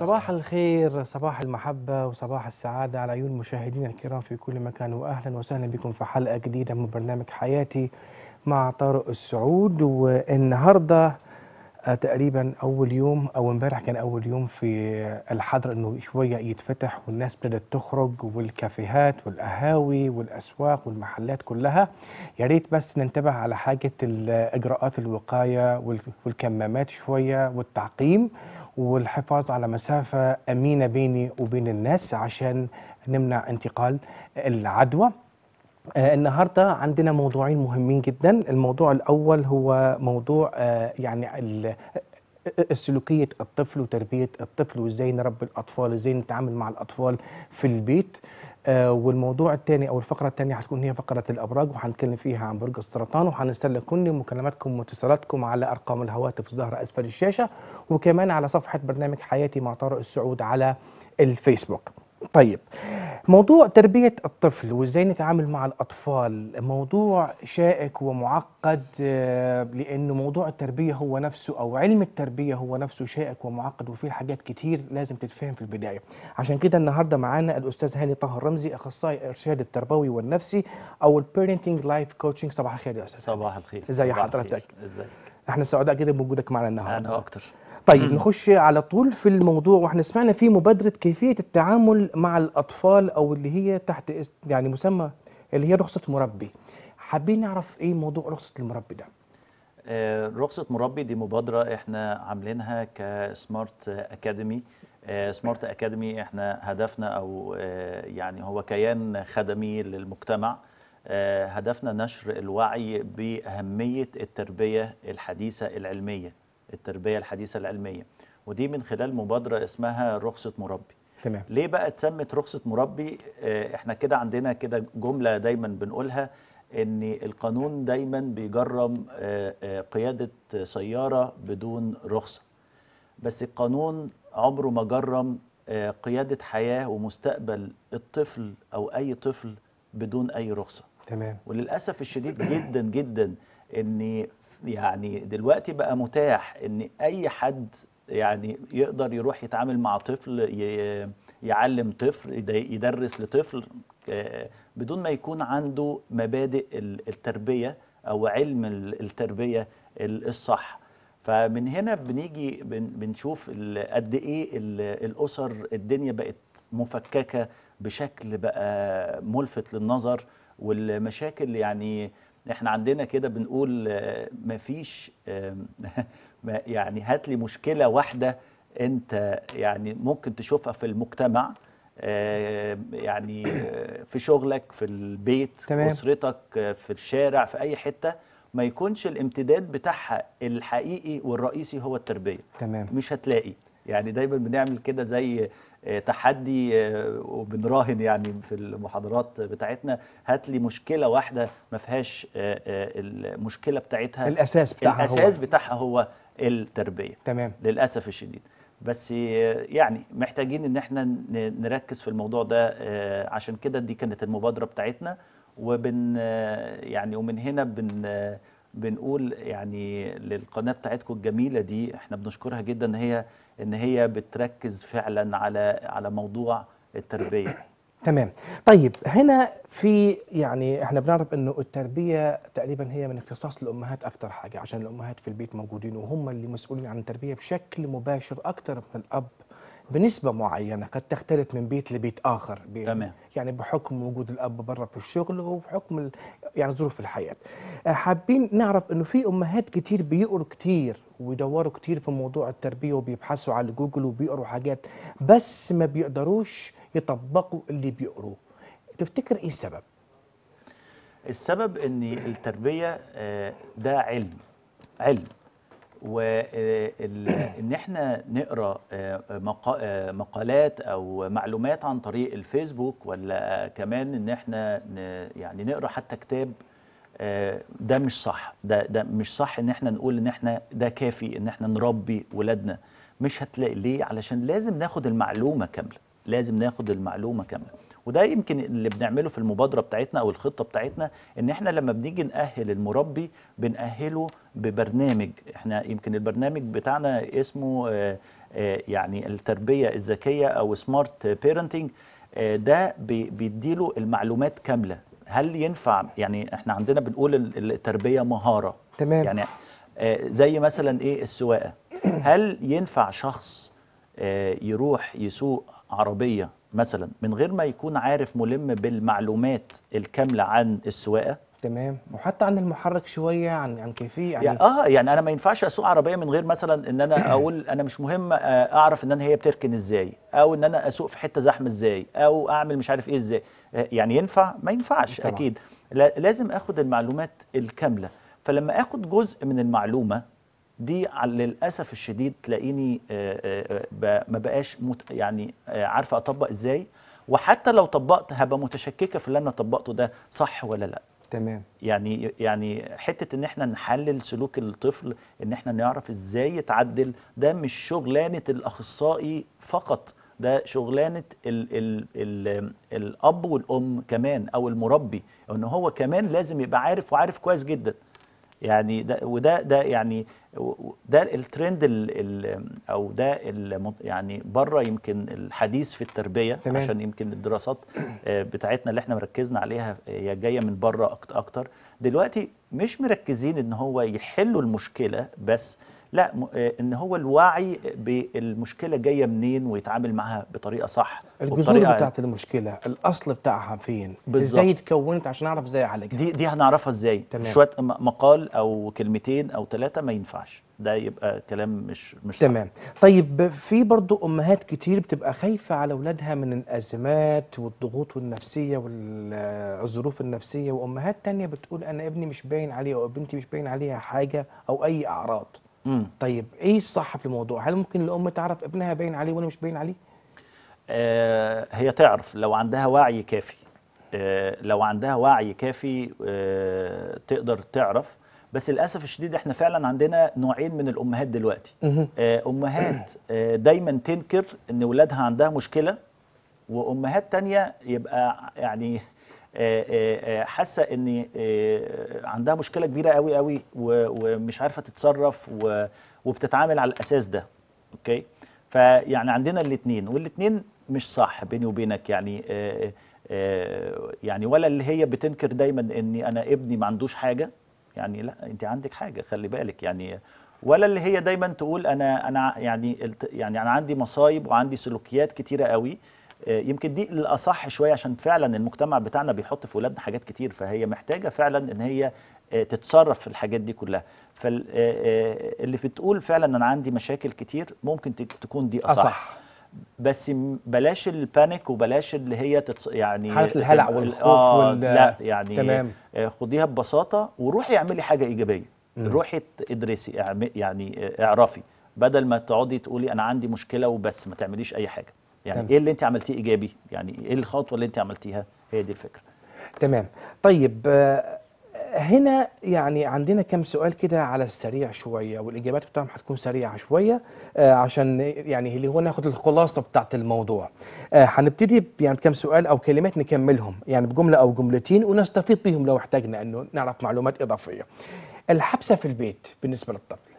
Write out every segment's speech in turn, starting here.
صباح الخير صباح المحبة وصباح السعادة على عيون مشاهدينا الكرام في كل مكان وأهلا وسهلا بكم في حلقة جديدة من برنامج حياتي مع طارق السعود والنهاردة آه، تقريبا أول يوم أو امبارح كان أول يوم في الحظر إنه شوية يتفتح والناس بدأت تخرج والكافيهات والقهاوي والأسواق والمحلات كلها يا ريت بس ننتبه على حاجة الإجراءات الوقاية وال- والكمامات شوية والتعقيم والحفاظ على مسافة أمينة بيني وبين الناس عشان نمنع انتقال العدوى آه النهارده عندنا موضوعين مهمين جدا الموضوع الاول هو موضوع آه يعني ال- سلوكية الطفل وتربية الطفل وازاي نربي الأطفال ازاي نتعامل مع الأطفال في البيت آه والموضوع الثاني أو الفقرة الثانية هتكون هي فقرة الأبراج وهنتكلم فيها عن برج السرطان وهنستهلك كل مكالماتكم واتصالاتكم على أرقام الهواتف الظاهرة أسفل الشاشة وكمان على صفحة برنامج حياتي مع طارق السعود على الفيسبوك طيب موضوع تربية الطفل وازاي نتعامل مع الأطفال موضوع شائك ومعقد آه، لأنه موضوع التربية هو نفسه أو علم التربية هو نفسه شائك ومعقد وفيه حاجات كتير لازم تتفهم في البداية عشان كده النهاردة معانا الأستاذ هاني طه رمزي أخصائي إرشاد التربوي والنفسي أو البيرنتنج لايف كوتشنج صباح الخير يا أستاذ صباح الخير ازي صباح حضرتك؟ الخير. ازيك احنا سعداء جدا بوجودك معنا النهاردة انا اكتر طيب نخش على طول في الموضوع واحنا سمعنا في مبادرة كيفية التعامل مع الأطفال أو اللي هي تحت اس- يعني مسمى اللي هي رخصة مربي حابين نعرف إيه موضوع رخصة المربي ده آه، رخصة مربي دي مبادرة احنا عاملينها كسمارت اكاديمي سمارت اكاديمي احنا هدفنا او آه، يعني هو كيان خدمي للمجتمع آه، هدفنا نشر الوعي بأهمية التربية الحديثة العلمية التربية الحديثة العلمية ودي من خلال مبادرة اسمها رخصة مربي تمام ليه بقى اتسمت رخصة مربي؟ آه، احنا كده عندنا كده جملة دايما بنقولها ان القانون دايما بيجرم آه، آه، قيادة سيارة بدون رخصة بس القانون عمره ما جرم آه، قيادة حياة ومستقبل الطفل او اي طفل بدون اي رخصة تمام وللاسف الشديد جدا جدا ان يعني دلوقتي بقى متاح ان اي حد يعني يقدر يروح يتعامل مع طفل ي- يعلم طفل يد- يدرس لطفل آه، بدون ما يكون عنده مبادئ ال- التربيه او علم ال- التربيه ال- الصح فمن هنا بنيجي بن- بنشوف ال- قد ايه ال- الاسر الدنيا بقت مفككه بشكل بقى ملفت للنظر والمشاكل يعني احنا عندنا كده بنقول آه، مفيش آم، ما- يعني هات لي مشكله واحده انت يعني ممكن تشوفها في المجتمع آه، يعني آه، في شغلك في البيت تمام. في اسرتك آه، في الشارع في اي حته ما يكونش الامتداد بتاعها الحقيقي والرئيسي هو التربيه تمام مش هتلاقي يعني دايما بنعمل كده زي آه، تحدي آه، وبنراهن يعني في المحاضرات بتاعتنا هات لي مشكله واحده ما فيهاش آه، آه، المشكله بتاعتها الأساس بتاعها هو الاساس بتاعها هو التربيه تمام للاسف الشديد بس آه، يعني محتاجين ان احنا ن- نركز في الموضوع ده آه، عشان كده دي كانت المبادره بتاعتنا وبن آه، يعني ومن هنا بن آه، بنقول يعني للقناه بتاعتكم الجميله دي احنا بنشكرها جدا ان هي ان هي بتركز فعلا على على موضوع التربيه تمام طيب هنا في يعني احنا بنعرف انه التربيه تقريبا هي من اختصاص الامهات اكتر حاجه عشان الامهات في البيت موجودين وهم اللي مسؤولين عن التربيه بشكل مباشر اكتر من الاب بنسبة معينة قد تختلف من بيت لبيت آخر ب- تمام. يعني بحكم وجود الأب برا في الشغل وبحكم ال- يعني ظروف الحياة آه، حابين نعرف إنه في أمهات كتير بيقروا كتير ويدوروا كتير في موضوع التربية وبيبحثوا على جوجل وبيقروا حاجات بس ما بيقدروش يطبقوا اللي بيقروه تفتكر إيه السبب؟ السبب ان التربيه آه، ده علم علم وان احنا نقرا آه، مقا- آه، مقالات او معلومات عن طريق الفيسبوك ولا كمان ان احنا ن- يعني نقرا حتى كتاب آه، ده مش صح ده ده مش صح ان احنا نقول ان احنا ده كافي ان احنا نربي ولادنا مش هتلاقي ليه علشان لازم ناخد المعلومه كامله لازم ناخد المعلومه كامله وده يمكن اللي بنعمله في المبادره بتاعتنا او الخطه بتاعتنا ان احنا لما بنيجي نأهل المربي بنأهله ببرنامج احنا يمكن البرنامج بتاعنا اسمه آه، آه، يعني التربيه الذكيه او سمارت بيرنتنج ده بي- بيديله المعلومات كامله هل ينفع يعني احنا عندنا بنقول ال- التربيه مهاره تمام. يعني آه، زي مثلا ايه السواقه هل ينفع شخص آه، يروح يسوق عربيه مثلا من غير ما يكون عارف ملم بالمعلومات الكامله عن السواقه تمام وحتى عن المحرك شويه عن عن كيفيه يعني يعني اه يعني انا ما ينفعش اسوق عربيه من غير مثلا ان انا اقول انا مش مهم آه، اعرف ان انا هي بتركن ازاي او ان انا اسوق في حته زحمه ازاي او اعمل مش عارف ايه ازاي آه، يعني ينفع ما ينفعش طبعاً. اكيد لا- لازم اخد المعلومات الكامله فلما اخد جزء من المعلومه دي على- للاسف الشديد تلاقيني آه، آه، ب- ما بقاش مت يعني آه، عارفه اطبق ازاي وحتى لو طبقت هبقى متشككه في اللي انا طبقته ده صح ولا لا تمام يعني يعني حته ان احنا نحلل سلوك الطفل ان احنا نعرف ازاي يتعدل ده مش شغلانه الاخصائي فقط ده شغلانه ال ال ال الاب والام كمان او المربي ان هو كمان لازم يبقى عارف وعارف كويس جدا يعني ده وده ده يعني و- ده الترند ال ال او ده ال يعني بره يمكن الحديث في التربيه تمام. عشان يمكن الدراسات آه، بتاعتنا اللي احنا مركزنا عليها آه، هي جايه من بره أكت- اكتر دلوقتي مش مركزين ان هو يحلوا المشكله بس لا م- آه، ان هو الوعي بالمشكله جايه منين ويتعامل معاها بطريقه صح الجذور وبطريقة- بتاعت المشكله الاصل بتاعها فين بالظبط. ازاي اتكونت عشان اعرف ازاي اعالجها دي دي هنعرفها ازاي تمام. شويه م- مقال او كلمتين او ثلاثه ما ينفعش ده يبقى كلام مش مش صح. تمام طيب في برضو امهات كتير بتبقى خايفه على اولادها من الازمات والضغوط النفسيه والظروف النفسيه وامهات تانية بتقول انا ابني مش باين عليه او بنتي مش باين عليها حاجه او اي اعراض مم. طيب ايه الصح في الموضوع هل ممكن الام تعرف ابنها باين عليه وانا مش باين عليه آه، هي تعرف لو عندها وعي كافي آه، لو عندها وعي كافي آه، تقدر تعرف بس للاسف الشديد احنا فعلا عندنا نوعين من الامهات دلوقتي مهم. آه، امهات آه، دايما تنكر ان ولادها عندها مشكله وامهات تانية يبقى يعني آه، آه، آه، حاسه ان آه، عندها مشكله كبيره قوي قوي و- ومش عارفه تتصرف و- وبتتعامل على الاساس ده اوكي فيعني عندنا الاثنين والاثنين مش صح بيني وبينك يعني آه، آه، يعني ولا اللي هي بتنكر دايما ان انا ابني ما عندوش حاجه يعني لا انت عندك حاجه خلي بالك يعني ولا اللي هي دايما تقول انا انا يعني الت- يعني انا عندي مصايب وعندي سلوكيات كتيره قوي آه، يمكن دي الاصح شويه عشان فعلا المجتمع بتاعنا بيحط في ولادنا حاجات كتير فهي محتاجه فعلا ان هي آه، تتصرف في الحاجات دي كلها فاللي بتقول فعلا انا عندي مشاكل كتير ممكن تك- تكون دي اصح, أصح. بس م- بلاش البانيك وبلاش اللي هي تتص... يعني حالة الهلع ال- والخوف آه وال- لا يعني تمام. آه، خديها ببساطه وروحي اعملي حاجه ايجابيه روحي ت- ادرسي اعم- يعني آه، اعرفي بدل ما تقعدي تقولي انا عندي مشكله وبس ما تعمليش اي حاجه يعني تمام. ايه اللي انت عملتيه ايجابي يعني ايه الخطوه اللي انت عملتيها هي دي الفكره تمام طيب آه، هنا يعني عندنا كم سؤال كده على السريع شوية والإجابات بتاعهم هتكون سريعة شوية آه، عشان يعني اللي هو ناخد الخلاصة بتاعت الموضوع آه، هنبتدي ب- يعني بكم سؤال أو كلمات نكملهم يعني بجملة أو جملتين ونستفيد بيهم لو احتاجنا أنه نعرف معلومات إضافية الحبسة في البيت بالنسبة للطفل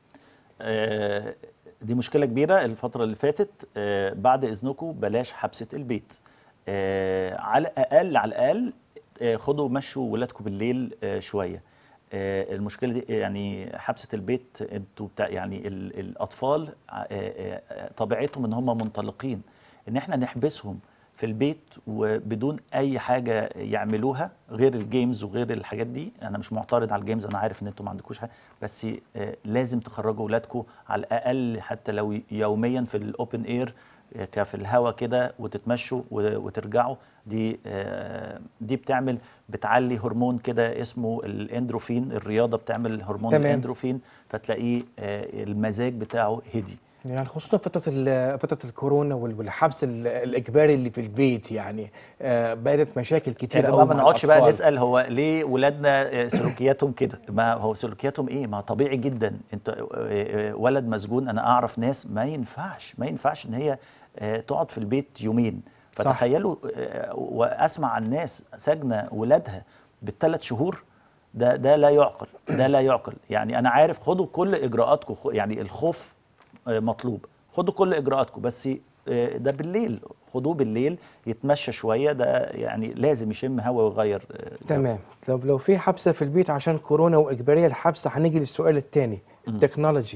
آه، دي مشكلة كبيرة الفترة اللي فاتت آه، بعد إذنكم بلاش حبسة البيت آه، على الأقل على الأقل آه، خدوا مشوا ولادكم بالليل آه، شوية آه، المشكلة دي يعني حبسة البيت انتوا بتاع يعني ال- الأطفال آه، آه، آه، طبيعتهم إن هم منطلقين إن إحنا نحبسهم في البيت وبدون اي حاجه يعملوها غير الجيمز وغير الحاجات دي انا مش معترض على الجيمز انا عارف ان انتم ما عندكوش حاجه بس آه، لازم تخرجوا اولادكم على الاقل حتى لو يوميا في الاوبن اير في الهواء كده وتتمشوا و- وترجعوا دي آه، دي بتعمل بتعلي هرمون كده اسمه الاندروفين الرياضه بتعمل هرمون تمام. الاندروفين فتلاقيه آه، المزاج بتاعه هدي يعني خصوصا فترة ال- فترة الكورونا وال- والحبس ال- الإجباري اللي في البيت يعني آه، بدأت مشاكل يا كتير جماعه قوي ما مع نقعدش بقى الأطفال. نسال هو ليه ولادنا آه، سلوكياتهم كده ما هو سلوكياتهم ايه ما طبيعي جدا انت آه، آه، ولد مسجون انا اعرف ناس ما ينفعش ما ينفعش ان هي آه، تقعد في البيت يومين صح. فتخيلوا آه، واسمع عن ناس سجنه ولادها بالثلاث شهور ده ده لا يعقل ده لا يعقل يعني انا عارف خدوا كل اجراءاتكم خ- يعني الخوف آه، مطلوب خدوا كل اجراءاتكم بس آه، ده بالليل خدوه بالليل يتمشى شويه ده يعني لازم يشم هواء ويغير آه، جو. تمام لو لو في حبسه في البيت عشان كورونا واجباريه الحبسه هنيجي للسؤال الثاني التكنولوجي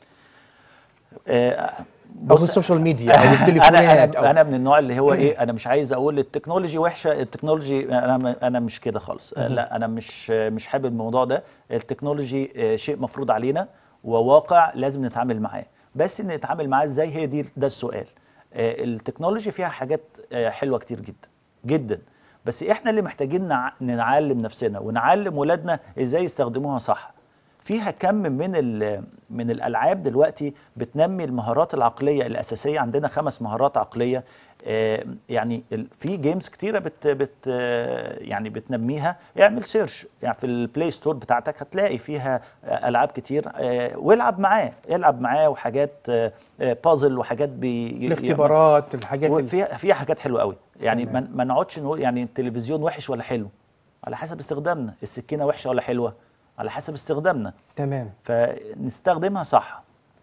آه، او بص، السوشيال ميديا او انا التليفونات انا أو انا من النوع اللي هو ايه انا مش عايز اقول التكنولوجي وحشه التكنولوجي انا انا مش كده خالص لا انا مش مش حابب الموضوع ده التكنولوجي آه، شيء مفروض علينا وواقع لازم نتعامل معاه بس ان نتعامل معاه ازاي هي دي ده السؤال آه، التكنولوجي فيها حاجات آه، حلوه كتير جدا جدا بس احنا اللي محتاجين نع- نعلم نفسنا ونعلم ولادنا ازاي يستخدموها صح فيها كم من ال- من الالعاب دلوقتي بتنمي المهارات العقليه الاساسيه عندنا خمس مهارات عقليه آه، يعني ال- في جيمز كتيره بت بت آه، يعني بتنميها اعمل سيرش يعني في البلاي ستور بتاعتك هتلاقي فيها آه، العاب كتير آه، والعب معاه العب معاه وحاجات بازل وحاجات بي الاختبارات الحاجات اللي فيها فيها حاجات حلوه قوي يعني تمام. ما ما نقعدش نقول يعني التلفزيون وحش ولا حلو على حسب استخدامنا السكينه وحشه ولا حلوه على حسب استخدامنا تمام فنستخدمها صح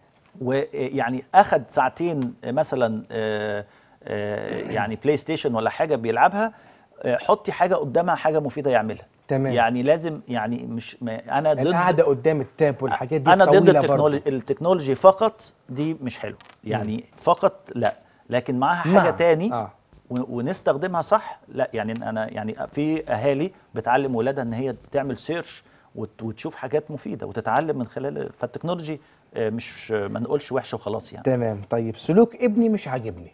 ويعني اخد ساعتين مثلا آه، آه، يعني بلاي ستيشن ولا حاجه بيلعبها آه، حطي حاجه قدامها حاجه مفيده يعملها تمام. يعني لازم يعني مش ما انا ضد القعده قدام التاب والحاجات دي انا ضد طويلة برضو. التكنولوجي التكنولوجي فقط دي مش حلو يعني فقط لا لكن معاها حاجه مع. تاني آه. و- ونستخدمها صح لا يعني انا يعني في اهالي بتعلم ولادها ان هي تعمل سيرش وت- وتشوف حاجات مفيده وتتعلم من خلال فالتكنولوجي آه، مش ما نقولش وحشه وخلاص يعني تمام طيب سلوك ابني مش عاجبني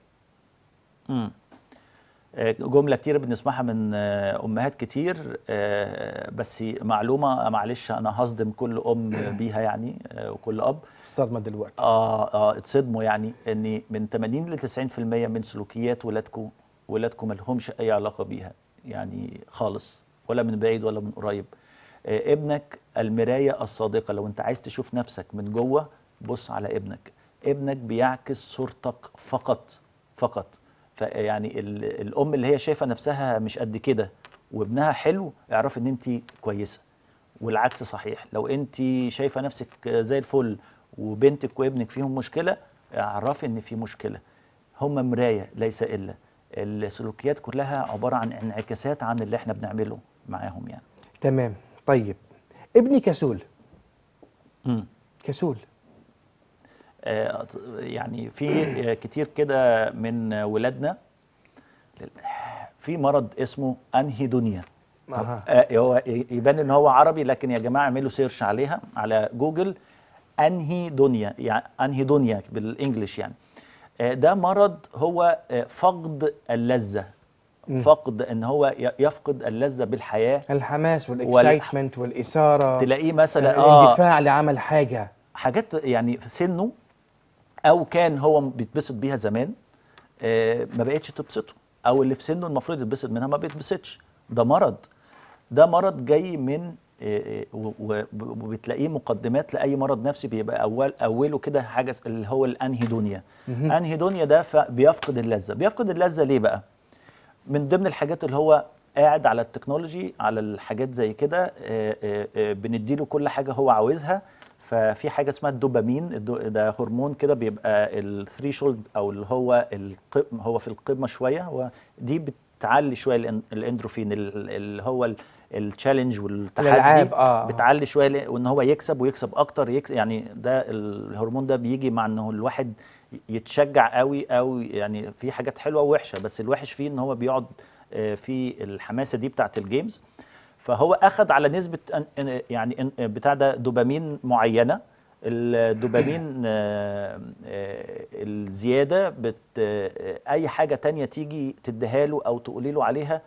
مم. آه، جملة كتير بنسمعها من آه، أمهات كتير آه، بس معلومة معلش أنا هصدم كل أم بيها يعني آه، وكل أب الصدمه دلوقتي اه اه اتصدموا يعني ان من 80 ل 90% من سلوكيات ولادكم ولادكم ما لهمش اي علاقه بيها يعني خالص ولا من بعيد ولا من قريب آه ابنك المرايه الصادقه لو انت عايز تشوف نفسك من جوه بص على ابنك ابنك بيعكس صورتك فقط فقط فيعني ال- الام اللي هي شايفه نفسها مش قد كده وابنها حلو اعرف ان انت كويسه والعكس صحيح لو انت شايفه نفسك زي الفل وبنتك وابنك فيهم مشكله اعرفي ان في مشكله هم مرايه ليس الا السلوكيات كلها عباره عن انعكاسات عن اللي احنا بنعمله معاهم يعني تمام طيب ابني كسول مم. كسول آه، يعني في آه، كتير كده من ولادنا في مرض اسمه انهي دنيا أها. آه، هو يبان ان هو عربي لكن يا جماعه اعملوا سيرش عليها على جوجل انهي دنيا يعني انهي دنيا بالانجلش يعني آه، ده مرض هو آه، فقد اللذه فقد ان هو ي- يفقد اللذه بالحياه الحماس والاكسايتمنت والاثاره تلاقيه مثلا اه الاندفاع لعمل حاجه حاجات يعني في سنه او كان هو بيتبسط بيها زمان آه، ما بقتش تبسطه او اللي في سنه المفروض يتبسط منها ما بيتبسطش ده مرض ده مرض جاي من آه، آه، و- و- وبتلاقيه مقدمات لاي مرض نفسي بيبقى اول اوله كده حاجه س- اللي هو الانهي دنيا انهي دنيا ده ف- بيفقد اللذه بيفقد اللذه ليه بقى من ضمن الحاجات اللي هو قاعد على التكنولوجي على الحاجات زي كده آه، آه، آه، بنديله كل حاجه هو عاوزها ففي حاجه اسمها الدوبامين الدو- ده هرمون كده بيبقى الثريشولد او اللي هو القم هو في القمه شويه هو دي بتعلي شويه الإن- الاندروفين ال- اللي هو ال- التشالنج والتحدي الألعاب، آه. بتعلي شويه ل- وان هو يكسب ويكسب اكتر يكسب يعني ده الهرمون ده بيجي مع انه الواحد يتشجع قوي او يعني في حاجات حلوه ووحشه بس الوحش فيه ان هو بيقعد آه، في الحماسه دي بتاعت الجيمز فهو اخذ على نسبه أن- أن- يعني أن- بتاع ده دوبامين معينه الدوبامين آه، آه، الزياده بت آه، اي حاجه تانية تيجي تديها له او تقولي له عليها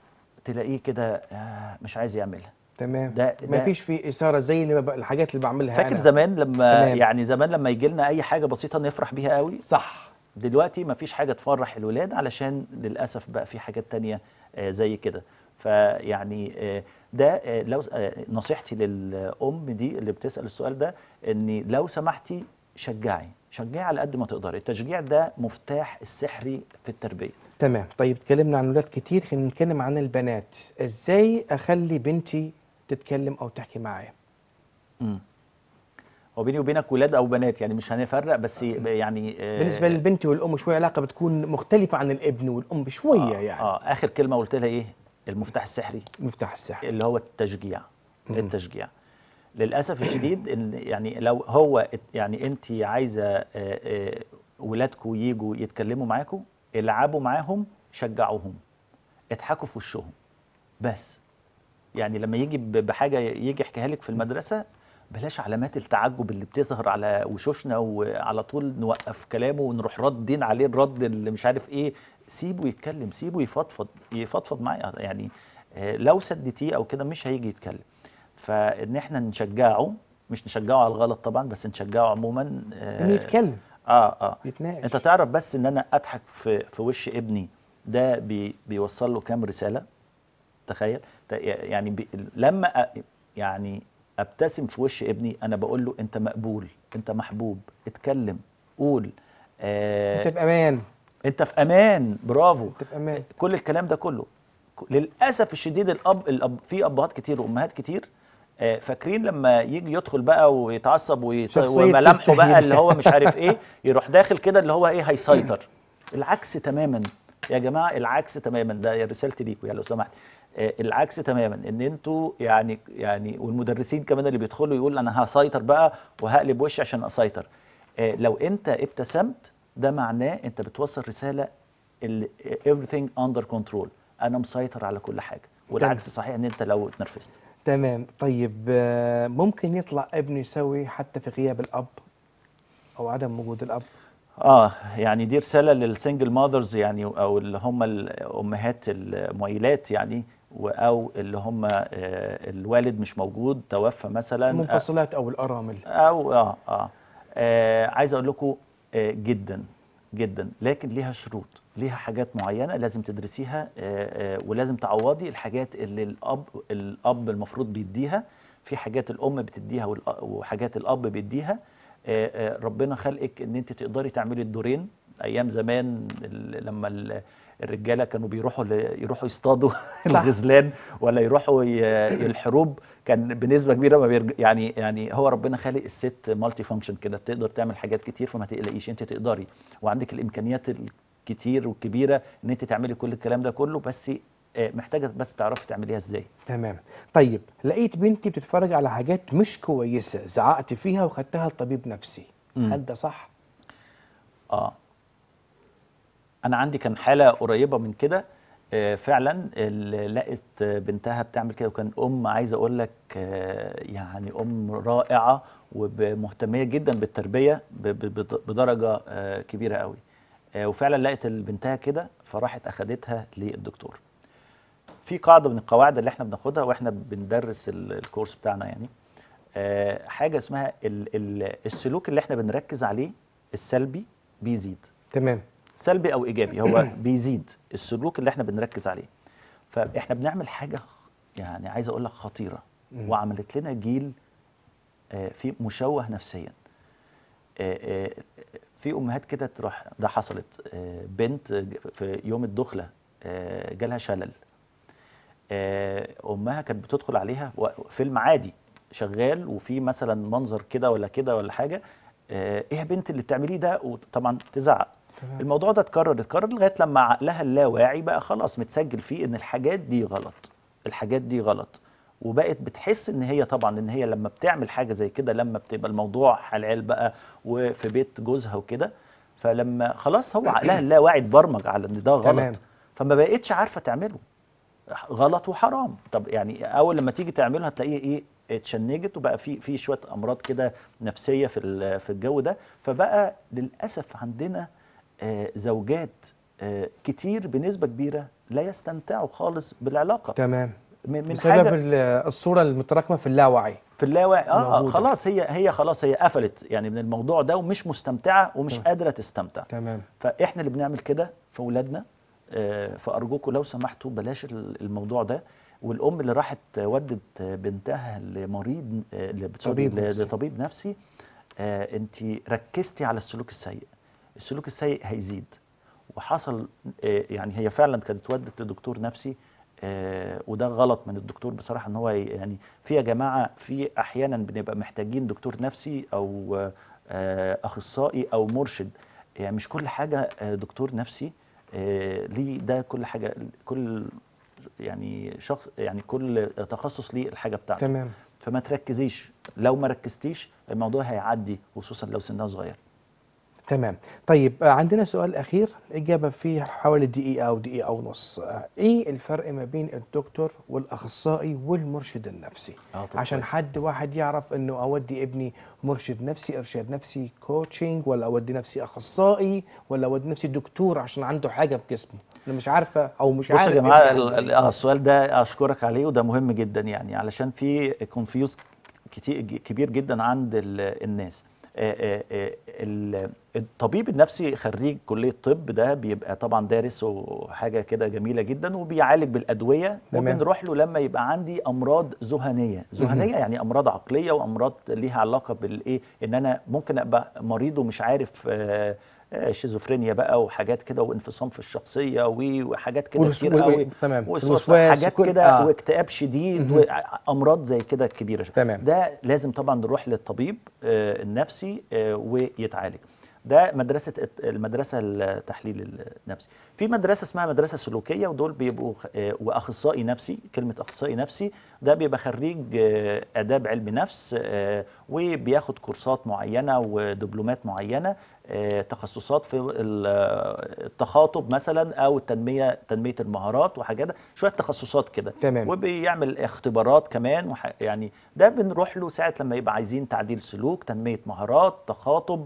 تلاقيه كده آه، مش عايز يعملها تمام ده- ما ده- فيش فيه اثاره زي اللي ب- الحاجات اللي بعملها فاكر أنا. زمان لما تمام. يعني زمان لما يجي لنا اي حاجه بسيطه نفرح بيها قوي صح دلوقتي مفيش حاجه تفرح الولاد علشان للاسف بقى في حاجات تانية آه، زي كده فيعني آه، ده آه، لو آه، نصيحتي للام دي اللي بتسال السؤال ده ان لو سمحتي شجعي شجعي على قد ما تقدري التشجيع ده مفتاح السحري في التربيه تمام طيب اتكلمنا عن ولاد كتير خلينا نتكلم عن البنات ازاي اخلي بنتي تتكلم او تحكي معايا مم. هو بيني وبينك ولاد او بنات يعني مش هنفرق بس يعني آه، بالنسبه للبنت والام شويه علاقه بتكون مختلفه عن الابن والام بشويه آه يعني اه اخر كلمه قلت لها ايه المفتاح السحري مفتاح السحر اللي هو التشجيع التشجيع للاسف الشديد ان يعني لو هو ات- يعني انت عايزه آه، آه، ولادكم يجوا يتكلموا معاكم العبوا معاهم شجعوهم اضحكوا في وشهم بس يعني لما يجي ب- بحاجه يجي يحكيها لك في المدرسه بلاش علامات التعجب اللي بتظهر على وشوشنا وعلى طول نوقف كلامه ونروح ردين عليه الرد اللي مش عارف ايه سيبه يتكلم سيبه يفضفض يفضفض معايا يعني آه، لو سدتيه او كده مش هيجي يتكلم فان احنا نشجعه مش نشجعه على الغلط طبعا بس نشجعه عموما آه، انه يتكلم اه اه يتناقش انت تعرف بس ان انا اضحك في في وش ابني ده بي بيوصل له كام رساله تخيل ت- يعني بي لما أ- يعني ابتسم في وش ابني انا بقول له انت مقبول انت محبوب اتكلم قول آه انت بامان انت في امان برافو انت بامان كل الكلام ده كله ك- للاسف الشديد الاب, الأب في ابهات كتير وامهات كتير آه، فاكرين لما يجي يدخل بقى ويتعصب ويت... شخصية وملامحه سيستم بقى هيل. اللي هو مش عارف ايه يروح داخل كده اللي هو ايه هيسيطر العكس تماما يا جماعه العكس تماما ده رسالتي ليكم يا لو سمحت آه، العكس تماما ان انتوا يعني يعني والمدرسين كمان اللي بيدخلوا يقول انا هسيطر بقى وهقلب وشي عشان اسيطر آه، لو انت ابتسمت ده معناه انت بتوصل رساله ال- everything under control انا مسيطر على كل حاجه والعكس صحيح ان انت لو اتنرفزت تمام طيب آه، ممكن يطلع ابنه يسوي حتى في غياب الاب او عدم وجود الاب اه يعني دي رساله للسنجل ماذرز يعني او اللي هم الامهات المعيلات يعني و- او اللي هم آه، الوالد مش موجود توفى مثلا المنفصلات او الارامل او اه اه, آه عايز اقول لكم آه جدا جدا لكن ليها شروط ليها حاجات معينه لازم تدرسيها آه آه ولازم تعوضي الحاجات اللي الاب الاب المفروض بيديها في حاجات الام بتديها والأ- وحاجات الاب بيديها آه آه ربنا خلقك ان انت تقدري تعملي الدورين ايام زمان ال- لما ال- الرجاله كانوا بيروحوا ل- يروحوا يصطادوا صح. الغزلان ولا يروحوا ي- الحروب كان بنسبه كبيره ما بيرج... يعني يعني هو ربنا خالق الست مالتي فانكشن كده بتقدر تعمل حاجات كتير فما تقلقيش انت تقدري وعندك الامكانيات الكتير والكبيره ان انت تعملي كل الكلام ده كله بس آه، محتاجه بس تعرفي تعمليها ازاي تمام طيب لقيت بنتي بتتفرج على حاجات مش كويسه زعقت فيها وخدتها لطبيب نفسي مم. هل ده صح اه انا عندي كان حاله قريبه من كده آه، فعلا اللي لقت بنتها بتعمل كده وكان ام عايز اقول لك آه، يعني ام رائعه ومهتميه جدا بالتربيه ب- ب- بد- بدرجه آه، كبيره قوي آه، وفعلا لقت بنتها كده فراحت اخدتها للدكتور في قاعده من القواعد اللي احنا بناخدها واحنا بندرس ال- الكورس بتاعنا يعني آه، حاجه اسمها ال- ال- السلوك اللي احنا بنركز عليه السلبي بيزيد تمام سلبي او ايجابي هو بيزيد السلوك اللي احنا بنركز عليه فاحنا بنعمل حاجه خ- يعني عايز اقول لك خطيره مم. وعملت لنا جيل آه، في مشوه نفسيا آه، آه، في امهات كده تروح ده حصلت آه، بنت ج- في يوم الدخله آه، جالها شلل آه، امها كانت بتدخل عليها و- فيلم عادي شغال وفي مثلا منظر كده ولا كده ولا حاجه آه، ايه يا بنت اللي بتعمليه ده وطبعا تزعق تمام. الموضوع ده اتكرر اتكرر لغايه لما عقلها اللاواعي بقى خلاص متسجل فيه ان الحاجات دي غلط الحاجات دي غلط وبقت بتحس ان هي طبعا ان هي لما بتعمل حاجه زي كده لما بتبقى الموضوع حلال بقى وفي بيت جوزها وكده فلما خلاص هو عقلها اللاواعي اتبرمج على ان ده تمام. غلط فما بقتش عارفه تعمله غلط وحرام طب يعني اول لما تيجي تعمله هتلاقيه ايه اتشنجت وبقى في في شويه امراض كده نفسيه في ال- في الجو ده فبقى للاسف عندنا آه، زوجات آه، كتير بنسبه كبيره لا يستمتعوا خالص بالعلاقه تمام من من بسبب حاجه ال- الصوره المتراكمه في اللاوعي في اللاواعي اه موجودة. خلاص هي هي خلاص هي قفلت يعني من الموضوع ده ومش مستمتعه ومش تمام. قادره تستمتع تمام فاحنا اللي بنعمل كده في اولادنا آه، فارجوكم لو سمحتوا بلاش ال- الموضوع ده والام اللي راحت ودت بنتها لمريض آه، ل- سوري، طبيب ل- نفسي. لطبيب نفسي انت ركزتي على السلوك السيء السلوك السيء هيزيد وحصل آه، يعني هي فعلا كانت ودت لدكتور نفسي آه، وده غلط من الدكتور بصراحه ان هو ي- يعني في يا جماعه في احيانا بنبقى محتاجين دكتور نفسي او آه، اخصائي او مرشد يعني مش كل حاجه آه، دكتور نفسي آه، ليه ده كل حاجه كل يعني شخص يعني كل تخصص ليه الحاجه بتاعته تمام فما تركزيش لو ما ركزتيش الموضوع هيعدي خصوصا لو سنها صغير تمام طيب آه، عندنا سؤال أخير إجابة فيه حوالي دقيقة أو دقيقة ونص آه، إيه الفرق ما بين الدكتور والأخصائي والمرشد النفسي اه طب عشان كويس. حد واحد يعرف إنه أودي ابني مرشد نفسي إرشاد نفسي كوتشنج ولا أودي نفسي أخصائي ولا أودي نفسي دكتور عشان عنده حاجة في جسمه أنا مش عارفة أو مش بص عارف يا جماعه ابني ال- عنده ال- إيه. اه السؤال ده اشكرك عليه وده مهم جدا يعني علشان في كونفيوز كتير كبير جدا عند ال- الناس آه، آه، آه، ال- الطبيب النفسي خريج كليه طب ده بيبقى طبعا دارس وحاجه كده جميله جدا وبيعالج بالادويه تمام. وبنروح له لما يبقى عندي امراض ذهنيه ذهنيه يعني امراض عقليه وامراض ليها علاقه بالايه ان انا ممكن ابقى مريض ومش عارف آه، آه، شيزوفرينيا بقى وحاجات كده وانفصام في الشخصيه و- وحاجات كده والوس- كتير وال- قوي تمام. وسواس- والوسواس حاجات وكل- كده آه. واكتئاب شديد مهم. وامراض زي كده كبيره تمام. ده لازم طبعا نروح للطبيب آه، النفسي آه، ويتعالج ده مدرسه الت- المدرسه التحليل النفسي في مدرسه اسمها مدرسه سلوكيه ودول بيبقوا خ- آه، واخصائي نفسي كلمه اخصائي نفسي ده بيبقى خريج آه، اداب علم نفس آه، وبياخد كورسات معينه ودبلومات معينه آه، تخصصات في ال- آه، التخاطب مثلا او التنميه تنميه المهارات وحاجات شويه تخصصات كده تمام. وبيعمل اختبارات كمان وح... يعني ده بنروح له ساعه لما يبقى عايزين تعديل سلوك تنميه مهارات تخاطب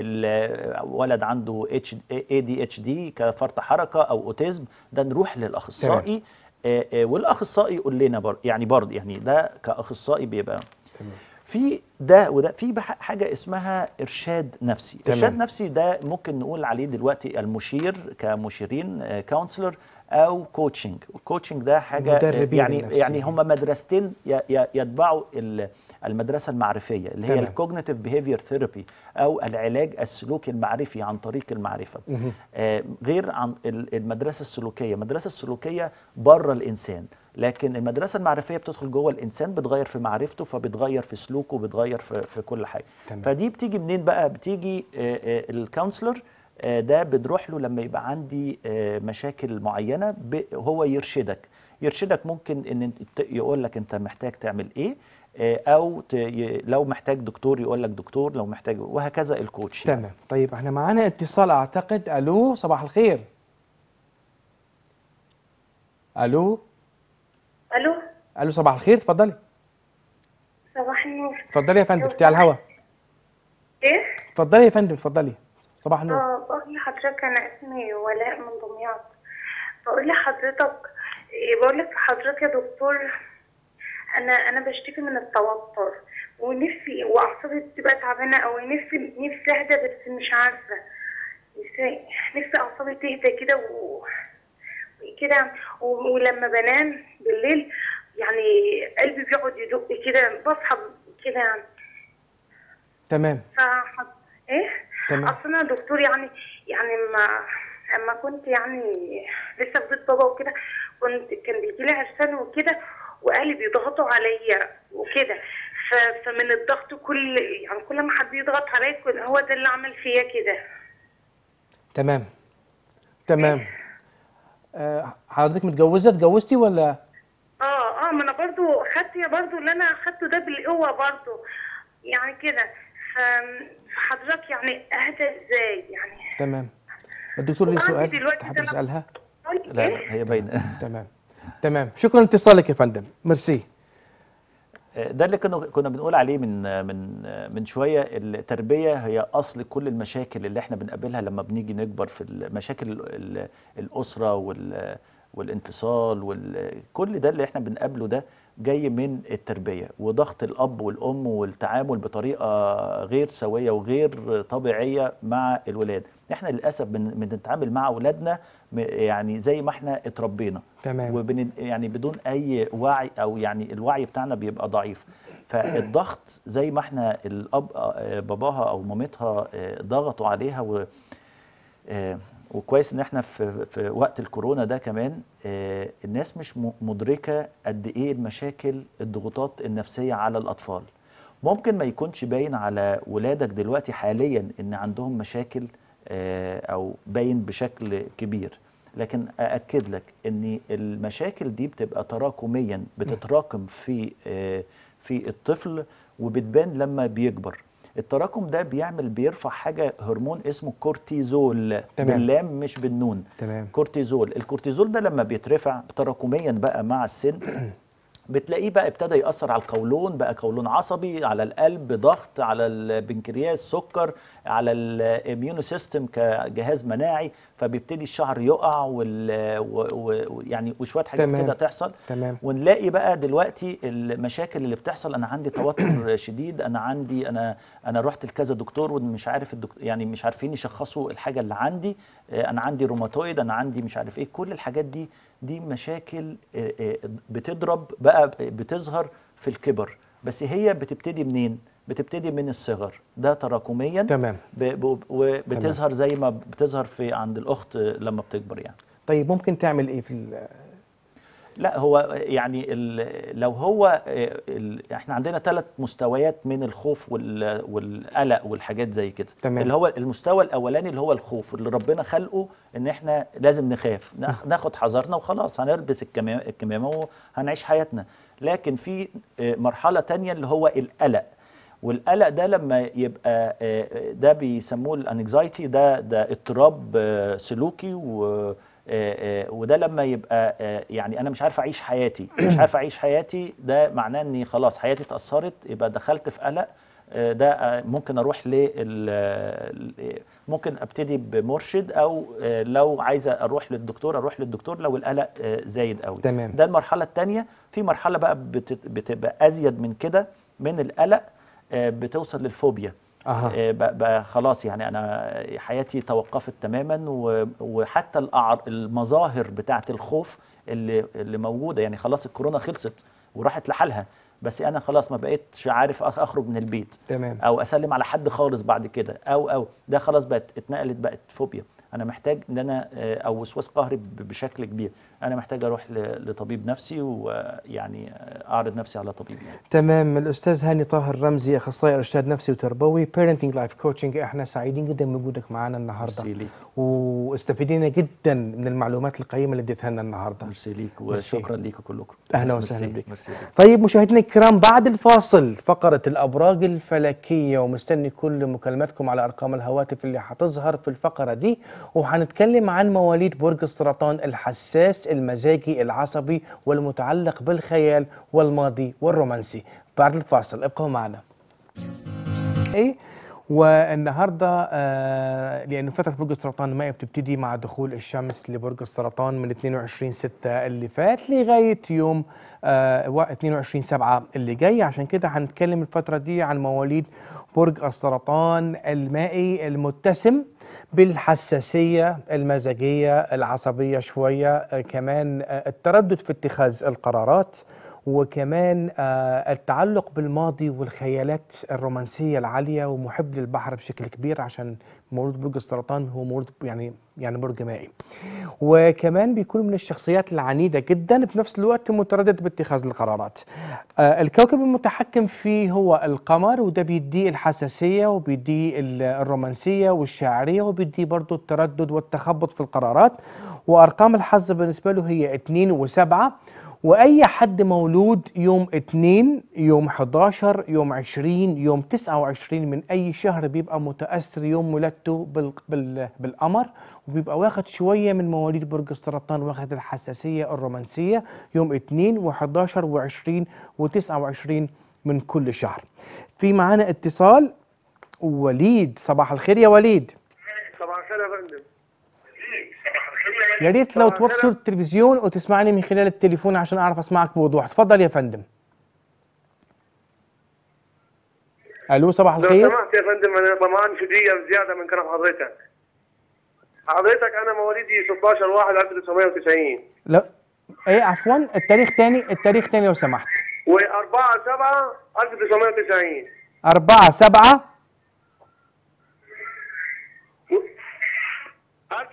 الولد عنده اتش اي دي اتش دي كفرط حركه او اوتيزم ده نروح للاخصائي آه، آه، والاخصائي يقول لنا بر... يعني برضه يعني ده كاخصائي بيبقى تمام. في ده وده في بح- حاجه اسمها ارشاد نفسي تمام. ارشاد نفسي ده ممكن نقول عليه دلوقتي المشير كمشيرين كونسلر او كوتشنج الكوتشنج ده حاجه آه، مدربين يعني النفسيين. يعني هم مدرستين ي- ي- يتبعوا ال- المدرسه المعرفيه اللي هي تمام. الكوجنيتيف بيهيفير ثيرابي او العلاج السلوكي المعرفي عن طريق المعرفه مهم. آه، غير عن ال- المدرسه السلوكيه المدرسه السلوكيه بره الانسان لكن المدرسه المعرفيه بتدخل جوه الانسان بتغير في معرفته فبتغير في سلوكه بتغير في, في كل حاجه تمام. فدي بتيجي منين بقى بتيجي الكونسلر ده بنروح له لما يبقى عندي آه، مشاكل معينه ب- هو يرشدك يرشدك ممكن ان انت- يقول لك انت محتاج تعمل ايه آه، او ت- ي- لو محتاج دكتور يقول لك دكتور لو محتاج وهكذا الكوتش يعني. تمام طيب احنا معانا اتصال اعتقد الو صباح الخير الو الو الو صباح الخير اتفضلي صباح النور اتفضلي يا فندم بتاع الهوا ايه اتفضلي يا فندم اتفضلي صباح النور اه بقول لحضرتك انا اسمي ولاء من دمياط بقول لحضرتك إيه بقول لك حضرتك يا دكتور انا انا بشتكي من التوتر ونفسي واعصابي بتبقى تعبانه قوي نفسي نفسي اهدى بس مش عارفه نفسي نفسي اعصابي تهدى كده و كده و- ولما بنام بالليل يعني قلبي بيقعد يدق كده بصحى كده يعني تمام ف ايه تمام. اصل انا دكتور يعني يعني ما اما كنت يعني لسه في بيت بابا وكده كنت كان بيجي لي عرسان وكده واهلي بيضغطوا عليا وكده ف- فمن الضغط كل يعني كل ما حد يضغط عليا كل- هو ده اللي عمل فيا كده تمام تمام آه، حضرتك متجوزه اتجوزتي ولا اه اه ما انا برضو خدت يا برضو اللي انا اخدته ده بالقوه برضو يعني كده ف- فحضرتك يعني اهدى ازاي يعني تمام الدكتور ليه وعندي سؤال دلوقتي تحب ده أنا- تسالها لا لا هي باينه تمام تمام شكرا لاتصالك يا فندم ميرسي ده اللي كنا كنا بنقول عليه من من من شويه التربيه هي اصل كل المشاكل اللي احنا بنقابلها لما بنيجي نكبر في المشاكل ال- ال- الاسره وال والانفصال وكل ده اللي احنا بنقابله ده جاي من التربيه وضغط الاب والام والتعامل بطريقه غير سويه وغير طبيعيه مع الولاد احنا للاسف بن- بنتعامل مع اولادنا م- يعني زي ما احنا اتربينا تمام. وبن يعني بدون اي وعي او يعني الوعي بتاعنا بيبقى ضعيف فالضغط زي ما احنا الاب آه، باباها او مامتها آه، ضغطوا عليها و آه، وكويس ان احنا في في وقت الكورونا ده كمان آه، الناس مش م- مدركه قد ايه المشاكل الضغوطات النفسيه على الاطفال ممكن ما يكونش باين على ولادك دلوقتي حاليا ان عندهم مشاكل آه، او باين بشكل كبير لكن أأكد لك ان المشاكل دي بتبقى تراكميا بتتراكم في آه، في الطفل وبتبان لما بيكبر التراكم ده بيعمل بيرفع حاجه هرمون اسمه كورتيزول تمام. باللام مش بالنون تمام كورتيزول الكورتيزول ده لما بيترفع تراكميا بقى مع السن بتلاقيه بقى ابتدى يأثر على القولون بقى قولون عصبي على القلب ضغط على البنكرياس سكر على الاميونو سيستم كجهاز مناعي فبيبتدي الشعر يقع وال و- و- يعني وشويه حاجات تمام. كده تحصل تمام ونلاقي بقى دلوقتي المشاكل اللي بتحصل انا عندي توتر شديد انا عندي انا انا رحت لكذا دكتور ومش عارف الدكتور يعني مش عارفين يشخصوا الحاجه اللي عندي آه، انا عندي روماتويد انا عندي مش عارف ايه كل الحاجات دي دي مشاكل آه، آه، بتضرب بقى بتظهر في الكبر بس هي بتبتدي منين بتبتدي من الصغر ده تراكميا تمام ب- ب- وبتظهر زي ما بتظهر في عند الاخت لما بتكبر يعني طيب ممكن تعمل ايه في ال- لا هو يعني ال- لو هو آه، ال- احنا عندنا ثلاث مستويات من الخوف وال- والقلق والحاجات زي كده تمام. اللي هو المستوى الاولاني اللي هو الخوف اللي ربنا خلقه ان احنا لازم نخاف ناخ- ناخد حذرنا وخلاص هنلبس الكمامه الكمامه وهنعيش حياتنا لكن في آه، مرحله تانية اللي هو القلق والقلق ده لما يبقى آه، ده بيسموه الانكزايتي ده ده اضطراب آه، سلوكي و آه، آه، وده لما يبقى آه، يعني انا مش عارف اعيش حياتي مش عارف اعيش حياتي ده معناه اني خلاص حياتي اتاثرت يبقى دخلت في قلق آه، ده آه، ممكن اروح ل ممكن ابتدي بمرشد او آه، لو عايزه اروح للدكتور اروح للدكتور لو القلق آه، زايد قوي تمام. ده المرحله الثانيه في مرحله بقى بت- بتبقى ازيد من كده من القلق آه، بتوصل للفوبيا اها آه، بقى بقى خلاص يعني انا حياتي توقفت تماما و- وحتى الأعر- المظاهر بتاعه الخوف اللي اللي موجوده يعني خلاص الكورونا خلصت وراحت لحالها بس انا خلاص ما بقتش عارف أخ- اخرج من البيت تمام او اسلم على حد خالص بعد كده او او ده خلاص بقت اتنقلت بقت فوبيا انا محتاج ان انا آه، او وسواس قهري ب- بشكل كبير انا محتاج اروح ل- لطبيب نفسي ويعني آه، اعرض نفسي على طبيب يعني. تمام الاستاذ هاني طاهر رمزي اخصائي ارشاد نفسي وتربوي بيرنتنج لايف كوتشنج احنا سعيدين جدا بوجودك معنا النهارده ميرسي ليك واستفيدينا جدا من المعلومات القيمه اللي اديتها لنا النهارده ميرسي ليك ميرسي. وشكرا ليكم كلكم أهلا وسهلا ميرسي- بك. ميرسي ليك. طيب مشاهدينا الكرام بعد الفاصل فقرة الأبراج الفلكية ومستني كل مكالماتكم على أرقام الهواتف اللي هتظهر في الفقرة دي وهنتكلم عن مواليد برج السرطان الحساس المزاجي العصبي والمتعلق بالخيال والماضي والرومانسي بعد الفاصل ابقوا معنا ايه والنهارده آه لان فتره برج السرطان ما بتبتدي مع دخول الشمس لبرج السرطان من 22 6 اللي فات لغايه يوم آه و- 22 7 اللي جاي عشان كده هنتكلم الفتره دي عن مواليد برج السرطان المائي المتسم بالحساسيه المزاجيه العصبيه شويه آه كمان آه التردد في اتخاذ القرارات وكمان آه، التعلق بالماضي والخيالات الرومانسية العالية ومحب للبحر بشكل كبير عشان مولود برج السرطان هو مولود يعني يعني برج مائي وكمان بيكون من الشخصيات العنيدة جدا في نفس الوقت متردد باتخاذ القرارات آه، الكوكب المتحكم فيه هو القمر وده بيديه الحساسية وبيديه ال- الرومانسية والشاعرية وبيديه برضو التردد والتخبط في القرارات وأرقام الحظ بالنسبة له هي 2 وسبعة واي حد مولود يوم 2 يوم 11 يوم 20 يوم 29 من اي شهر بيبقى متاثر يوم ولادته بال بال بالقمر وبيبقى واخد شويه من مواليد برج السرطان واخد الحساسيه الرومانسيه يوم 2 و11 و20 و29 من كل شهر في معانا اتصال وليد صباح الخير يا وليد صباح الخير يا فندم يا ريت لو صباح توطي الخير. التلفزيون وتسمعني من خلال التليفون عشان اعرف اسمعك بوضوح اتفضل يا فندم الو صباح لو الخير سمحت يا فندم انا طمعان في دقيقه زياده من كلام حضرتك حضرتك انا مواليدي 16 1 1990 لا ايه عفوا التاريخ تاني التاريخ تاني لو سمحت و4 7 1990 4 7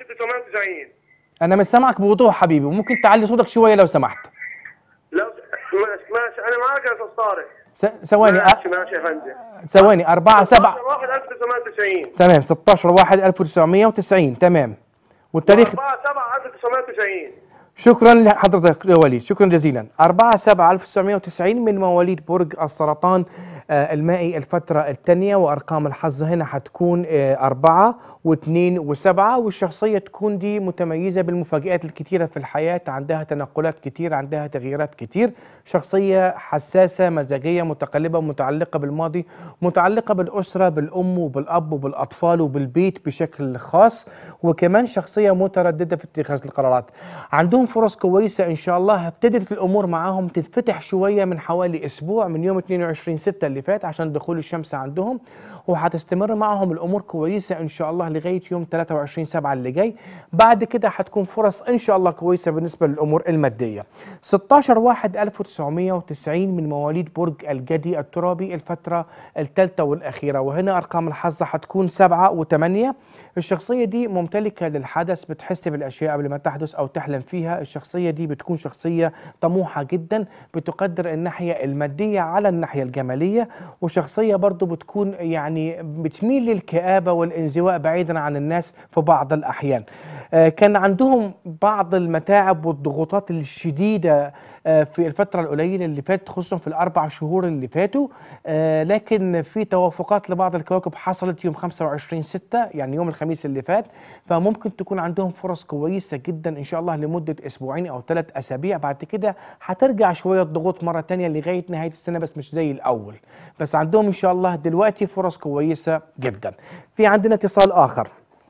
1990 انا مش سامعك بوضوح حبيبي وممكن تعلي صوتك شويه لو سمحت لو ماشي ماشي انا معاك يا استاذ طارق س- ثواني ماشي أ- ماشي يا فندم ثواني 4 7 1 1990 تمام 16 1 1990 تمام والتاريخ 4 7 1990 شكرا لحضرتك يا وليد شكرا جزيلا 4 7 1990 من مواليد برج السرطان آه، المائي الفترة الثانية وأرقام الحظ هنا حتكون آه، أربعة واثنين وسبعة والشخصية تكون دي متميزة بالمفاجآت الكثيرة في الحياة عندها تنقلات كتير عندها تغييرات كتير شخصية حساسة مزاجية متقلبة متعلقة بالماضي متعلقة بالأسرة بالأم وبالأب وبالأطفال وبالبيت بشكل خاص وكمان شخصية مترددة في اتخاذ القرارات عندهم فرص كويسة إن شاء الله ابتدت الأمور معاهم تتفتح شوية من حوالي أسبوع من يوم 22 6 اللي فات عشان دخول الشمس عندهم وهتستمر معهم الأمور كويسة إن شاء الله لغاية يوم 23 7 اللي جاي بعد كده هتكون فرص إن شاء الله كويسة بالنسبة للأمور المادية 16 1 1990 من مواليد برج الجدي الترابي الفترة الثالثة والأخيرة وهنا أرقام الحظ هتكون 7 و8 الشخصية دي ممتلكة للحدث بتحس بالأشياء قبل ما تحدث أو تحلم فيها الشخصية دي بتكون شخصية طموحة جدا بتقدر الناحية المادية على الناحية الجمالية وشخصية برضو بتكون يعني بتميل للكآبة والانزواء بعيدا عن الناس في بعض الأحيان آه، كان عندهم بعض المتاعب والضغوطات الشديدة آه، في الفترة القليلة اللي فاتت خصوصا في الأربع شهور اللي فاتوا آه، لكن في توافقات لبعض الكواكب حصلت يوم 25 6 يعني يوم الخميس اللي فات فممكن تكون عندهم فرص كويسة جدا إن شاء الله لمدة أسبوعين أو ثلاث أسابيع بعد كده هترجع شوية الضغوط مرة تانية لغاية نهاية السنة بس مش زي الأول بس عندهم إن شاء الله دلوقتي فرص كويسة جدا في عندنا اتصال آخر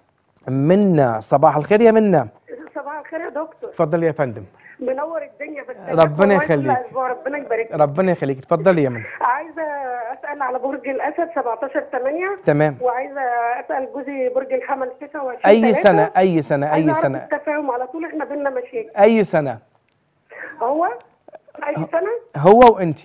منا صباح الخير يا منا صباح الخير يا دكتور اتفضل يا فندم منور الدنيا بس ربنا والله كل يخليك. أسبوع ربنا يبارك لك. ربنا يخليك اتفضلي يا منا عايزه اسال على برج الاسد 17 8 تمام وعايزه اسال جوزي برج الحمل 29 أي 3. سنة أي سنة عايزة أي أعرف سنة التفاهم على طول احنا بينا مشاكل أي سنة هو اي سنه هو وأنت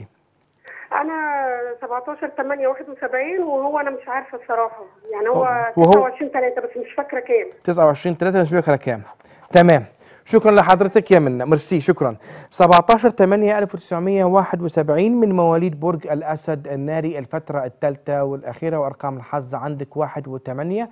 انا 17 8 71 وهو انا مش عارفه الصراحه يعني هو وهو- 29 3 بس مش فاكره كام 29 3 مش فاكره كام تمام شكرا لحضرتك يا منى ميرسي شكرا 17 8 1971 من مواليد برج الاسد الناري الفتره الثالثه والاخيره وارقام الحظ عندك واحد وثمانية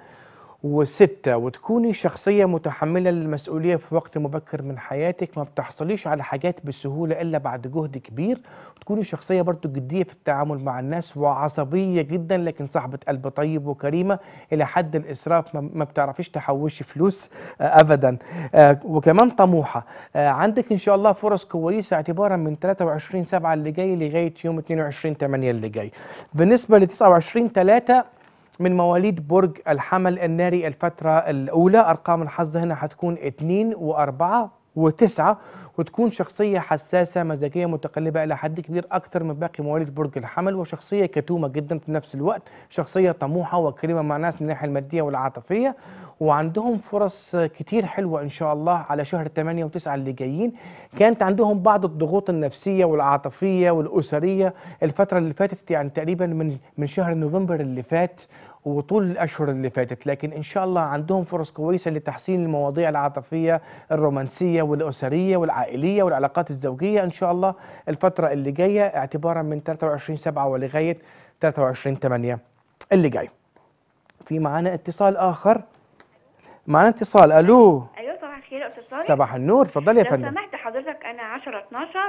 وستة وتكوني شخصية متحملة للمسؤولية في وقت مبكر من حياتك ما بتحصليش على حاجات بسهولة إلا بعد جهد كبير وتكوني شخصية برضو جدية في التعامل مع الناس وعصبية جدا لكن صاحبة قلب طيب وكريمة إلى حد الإسراف ما- ما بتعرفيش تحوشي فلوس آه، أبدا آه، وكمان طموحة آه، عندك إن شاء الله فرص كويسة اعتبارا من 23 7 اللي جاي لغاية يوم 22 8 اللي جاي بالنسبة ل 29 3 من مواليد برج الحمل الناري الفترة الأولى أرقام الحظ هنا هتكون اتنين وأربعة وتسعة وتكون شخصية حساسة مزاجية متقلبة إلى حد كبير أكثر من باقي مواليد برج الحمل وشخصية كتومة جدا في نفس الوقت شخصية طموحة وكريمة مع الناس من الناحية المادية والعاطفية وعندهم فرص كتير حلوة إن شاء الله على شهر 8 و9 اللي جايين كانت عندهم بعض الضغوط النفسية والعاطفية والأسرية الفترة اللي فاتت يعني تقريبا من من شهر نوفمبر اللي فات وطول الاشهر اللي فاتت لكن ان شاء الله عندهم فرص كويسه لتحسين المواضيع العاطفيه الرومانسيه والاسريه والعائليه والعلاقات الزوجيه ان شاء الله الفتره اللي جايه اعتبارا من 23 7 ولغايه 23 8 اللي جاي في معانا اتصال اخر معانا اتصال الو ايوه صباح الخير يا استاذ طارق صباح النور اتفضلي يا لو فندم سمحت حضرتك انا 10 12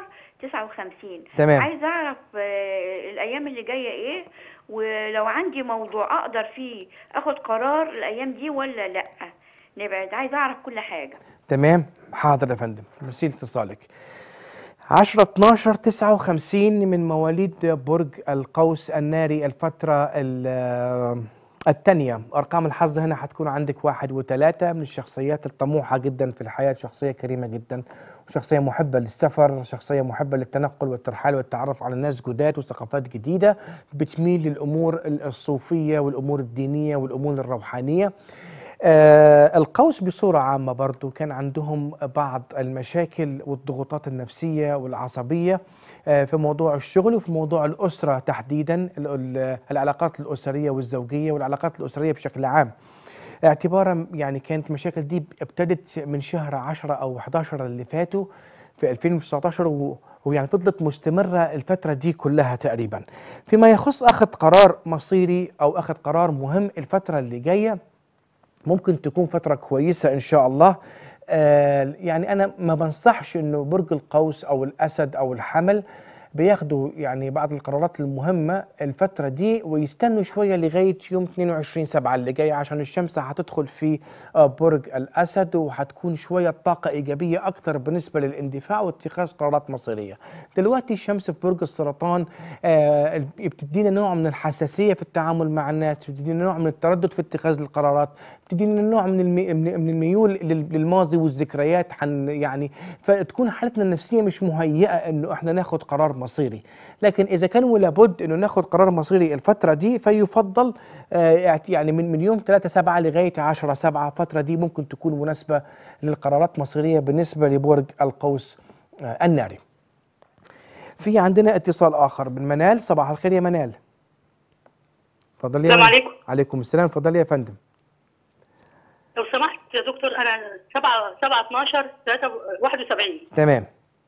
59 تمام. عايز اعرف آه، الايام اللي جايه ايه ولو عندي موضوع اقدر فيه اخد قرار الايام دي ولا لا نبعد عايز اعرف كل حاجه تمام حاضر يا فندم ميرسي لاتصالك 10 12 59 من مواليد برج القوس الناري الفترة ال- الثانية أرقام الحظ هنا حتكون عندك واحد وثلاثة من الشخصيات الطموحة جدا في الحياة شخصية كريمة جدا وشخصية محبة للسفر شخصية محبة للتنقل والترحال والتعرف على ناس جداد وثقافات جديدة بتميل للأمور الصوفية والأمور الدينية والأمور الروحانية آه القوس بصورة عامة برضو كان عندهم بعض المشاكل والضغوطات النفسية والعصبية آه في موضوع الشغل وفي موضوع الأسرة تحديدا ال- ال- العلاقات الأسرية والزوجية والعلاقات الأسرية بشكل عام اعتبارا يعني كانت المشاكل دي ابتدت من شهر 10 او 11 اللي فاتوا في 2019 و ويعني فضلت مستمرة الفترة دي كلها تقريبا فيما يخص أخذ قرار مصيري أو أخذ قرار مهم الفترة اللي جاية ممكن تكون فترة كويسة إن شاء الله آه يعني أنا ما بنصحش إنه برج القوس أو الأسد أو الحمل بياخدوا يعني بعض القرارات المهمة الفترة دي ويستنوا شوية لغاية يوم 22 سبعة اللي جاي عشان الشمس هتدخل في آه، برج الأسد وهتكون شوية طاقة إيجابية أكتر بالنسبة للاندفاع واتخاذ قرارات مصيرية دلوقتي الشمس في برج السرطان آه، بتدينا نوع من الحساسية في التعامل مع الناس بتدينا نوع من التردد في اتخاذ القرارات بتدينا نوع من المي... من من الميول لل- للماضي والذكريات حن يعني فتكون حالتنا النفسية مش مهيئة إنه إحنا ناخد قرار مصيري لكن إذا كان ولابد إنه ناخد قرار مصيري الفترة دي فيفضل آه، يعني من من يوم 3 7 لغاية 10 7 الفترة دي ممكن تكون مناسبة للقرارات مصيرية بالنسبة لبرج القوس آه، الناري في عندنا اتصال آخر من منال صباح الخير يا منال اتفضلي يا السلام منال. عليكم. عليكم السلام اتفضلي يا فندم لو سمحت يا دكتور انا 7 7 12 3 71 تمام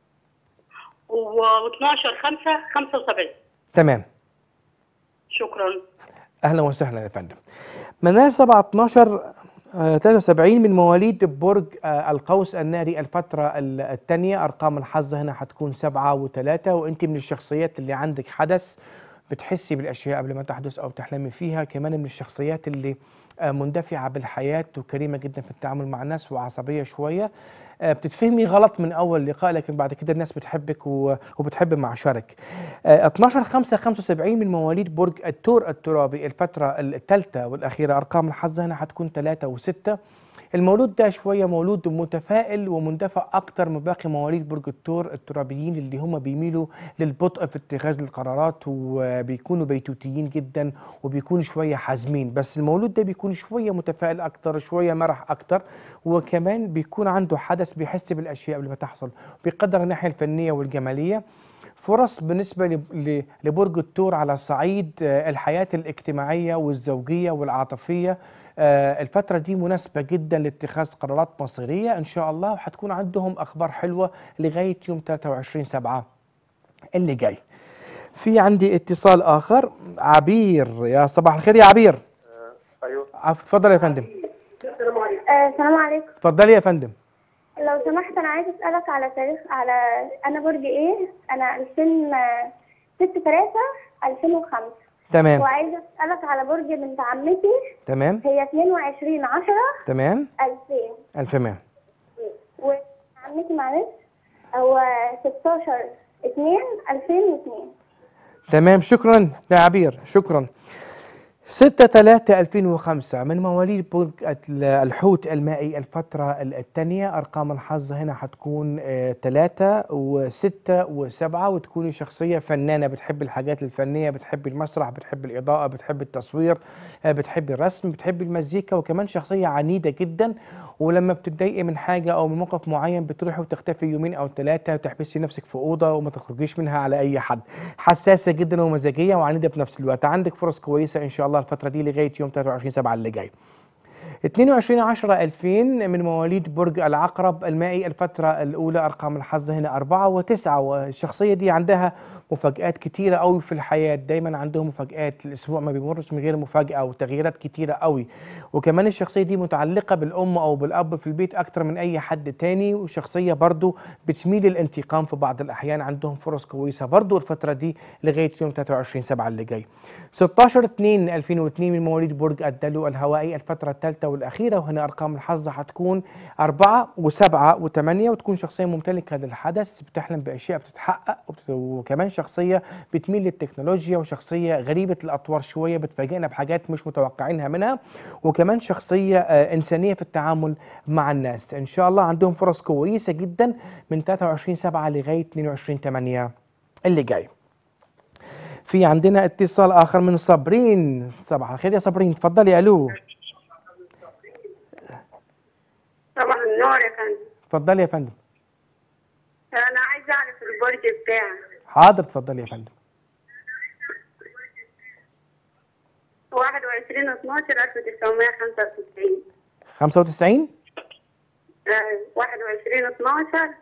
و 12 5 75 تمام شكرا اهلا وسهلا يا فندم منال 7 12 آه، 73 من مواليد برج آه، القوس الناري الفترة الثانية أرقام الحظ هنا حتكون سبعة وثلاثة وأنت من الشخصيات اللي عندك حدث بتحسي بالأشياء قبل ما تحدث أو تحلمي فيها كمان من الشخصيات اللي آه، مندفعة بالحياة وكريمة جدا في التعامل مع الناس وعصبية شوية آه، بتتفهمي غلط من أول لقاء لكن بعد كده الناس بتحبك و- وبتحب معشرك آه، 12 5 75 من مواليد برج الثور الترابي الفترة الثالثة والأخيرة أرقام الحظ هنا حتكون 3 و6 المولود ده شوية مولود متفائل ومندفع أكتر من باقي مواليد برج الثور الترابيين اللي هم بيميلوا للبطء في اتخاذ القرارات وبيكونوا بيتوتيين جدا وبيكونوا شوية حازمين بس المولود ده بيكون شوية متفائل أكتر شوية مرح أكتر وكمان بيكون عنده حدث بيحس بالأشياء قبل ما تحصل بيقدر الناحية الفنية والجمالية فرص بالنسبة ل- ل- لبرج الثور على صعيد آه، الحياة الاجتماعية والزوجية والعاطفية آه، الفترة دي مناسبة جدا لاتخاذ قرارات مصيرية إن شاء الله وحتكون عندهم أخبار حلوة لغاية يوم 23 سبعة اللي جاي في عندي اتصال آخر عبير يا صباح الخير يا عبير ايوه عف- اتفضل يا فندم آه، السلام عليكم اتفضلي يا فندم لو سمحت انا عايزه اسالك على تاريخ على انا برج ايه انا 2000 6 3 2005 تمام وعايزه اسالك على برج بنت عمتي تمام هي 22 10 تمام 2000 ألف تمام وعمتي معلش هو 16 2 2002 تمام شكرا يا عبير شكرا 6 3 2005 من مواليد برج الحوت المائي الفترة الثانية أرقام الحظ هنا حتكون 3 و6 و7 وتكوني شخصية فنانة بتحب الحاجات الفنية بتحب المسرح بتحب الإضاءة بتحب التصوير آه، بتحب الرسم بتحب المزيكا وكمان شخصية عنيدة جدا ولما بتتضايقي من حاجة أو من موقف معين بتروحي وتختفي يومين أو ثلاثة وتحبسي نفسك في أوضة وما تخرجيش منها على أي حد حساسة جدا ومزاجية وعنيدة في نفس الوقت عندك فرص كويسة إن شاء الله الفترة دي لغاية يوم 23 7 اللي جاي 22 10 2000 من مواليد برج العقرب المائي الفترة الأولى أرقام الحظ هنا أربعة وتسعة والشخصية دي عندها مفاجآت كتيرة قوي في الحياة دايما عندهم مفاجآت الأسبوع ما بيمرش من غير مفاجأة وتغييرات كتيرة قوي وكمان الشخصية دي متعلقة بالأم أو بالأب في البيت أكتر من أي حد تاني وشخصية برضو بتميل للانتقام في بعض الأحيان عندهم فرص كويسة برضو الفترة دي لغاية يوم 23 7 اللي جاي 16 2 2002 من مواليد برج الدلو الهوائي الفترة الثالثة والأخيرة وهنا أرقام الحظ هتكون أربعة وسبعة وثمانية وتكون شخصية ممتلكة للحدث بتحلم بأشياء بتتحقق وبت- وكمان شخصية بتميل للتكنولوجيا وشخصية غريبة الأطوار شوية بتفاجئنا بحاجات مش متوقعينها منها وكمان شخصية آه، إنسانية في التعامل مع الناس إن شاء الله عندهم فرص كويسة جدا من 23 7 لغاية 22 8 اللي جاي في عندنا اتصال اخر من صابرين صباح الخير يا صابرين تفضلي الو طبعا النور يا فندم تفضلي يا فندم انا عايزه اعرف البرج بتاعي. 'حاضر تفضلي يا فندم 21 12 1995 95 آه، 21 12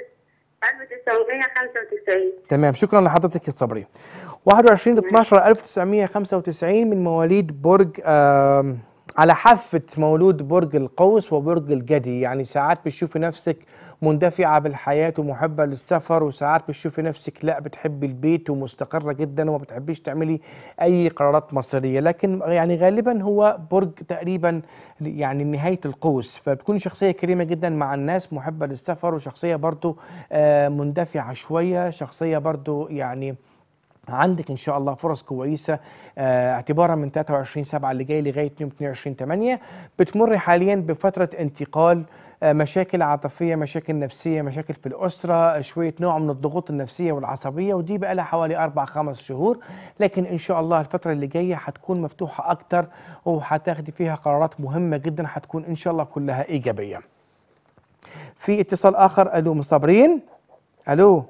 1995 تمام شكرا لحضرتك يا صبري 21 12 1995 من مواليد برج آم، على حافة مولود برج القوس وبرج الجدي يعني ساعات بتشوفي نفسك مندفعة بالحياة ومحبة للسفر وساعات بتشوفي نفسك لا بتحبي البيت ومستقرة جدا وما بتحبيش تعملي أي قرارات مصيرية لكن يعني غالبا هو برج تقريبا يعني نهاية القوس فبتكون شخصية كريمة جدا مع الناس محبة للسفر وشخصية برضو آه، مندفعة شوية شخصية برضو يعني عندك ان شاء الله فرص كويسه آه، اعتبارا من 23 7 اللي جاي لغايه يوم 22 8 بتمر حاليا بفتره انتقال آه، مشاكل عاطفيه مشاكل نفسيه مشاكل في الاسره شويه نوع من الضغوط النفسيه والعصبيه ودي بقى لها حوالي اربع خمس شهور لكن ان شاء الله الفتره اللي جايه هتكون مفتوحه اكتر وهتاخدي فيها قرارات مهمه جدا هتكون ان شاء الله كلها ايجابيه في اتصال اخر الو مصابرين الو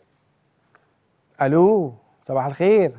الو صباح الخير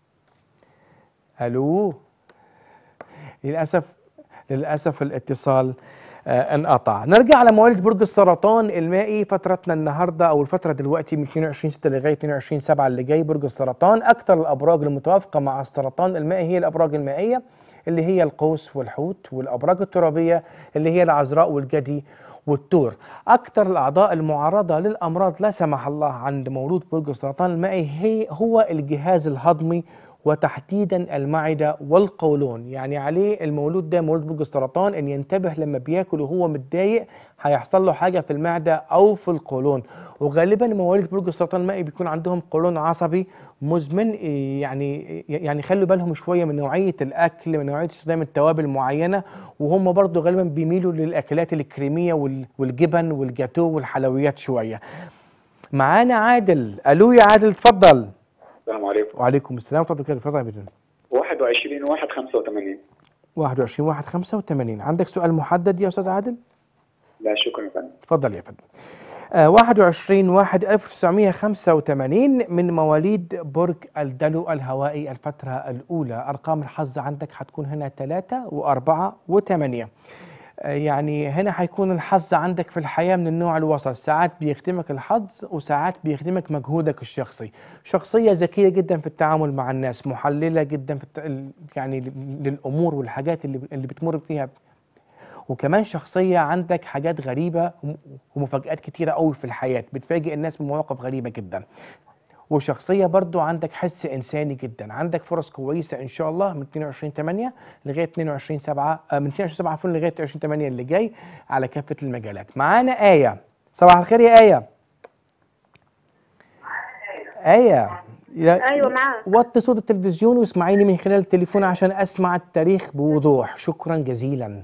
الو للاسف للاسف الاتصال آه انقطع نرجع على مواليد برج السرطان المائي فترتنا النهارده او الفتره دلوقتي من 22 6 لغايه 22 7 اللي جاي برج السرطان اكثر الابراج المتوافقه مع السرطان المائي هي الابراج المائيه اللي هي القوس والحوت والابراج الترابيه اللي هي العذراء والجدي والتور أكثر الأعضاء المعرضة للأمراض لا سمح الله عند مولود برج السرطان المائي هي هو الجهاز الهضمي وتحديدا المعدة والقولون يعني عليه المولود ده مولود برج السرطان ان ينتبه لما بياكل وهو متضايق هيحصل له حاجة في المعدة او في القولون وغالبا مواليد برج السرطان المائي بيكون عندهم قولون عصبي مزمن إيه يعني يعني خلوا بالهم شوية من نوعية الاكل من نوعية استخدام التوابل معينة وهم برضو غالبا بيميلوا للاكلات الكريمية وال- والجبن والجاتو والحلويات شوية معانا عادل الو يا عادل اتفضل السلام عليكم وعليكم السلام ورحمة الله وبركاته اتفضل يا بدون 21 1 85 21 1 85 عندك سؤال محدد يا استاذ عادل لا شكرا يا فندم اتفضل يا فندم آه 21 1 1985 من مواليد برج الدلو الهوائي الفترة الأولى أرقام الحظ عندك هتكون هنا 3 و4 و8 يعني هنا هيكون الحظ عندك في الحياة من النوع الوسط ساعات بيخدمك الحظ وساعات بيخدمك مجهودك الشخصي شخصية ذكية جدا في التعامل مع الناس محللة جدا في الت... ال- يعني للأمور والحاجات اللي اللي بتمر فيها وكمان شخصية عندك حاجات غريبة وم- ومفاجآت كتيرة قوي في الحياة بتفاجئ الناس بمواقف غريبة جدا وشخصية برضو عندك حس إنساني جدا عندك فرص كويسة إن شاء الله من 22 8 لغاية 22 7 آه، من 22 7 عفوا لغاية 22 8 اللي جاي على كافة المجالات معانا آية صباح الخير يا آية آية يا- ايوه معاك وطي صوت التلفزيون واسمعيني من خلال التليفون عشان أسمع التاريخ بوضوح شكرا جزيلا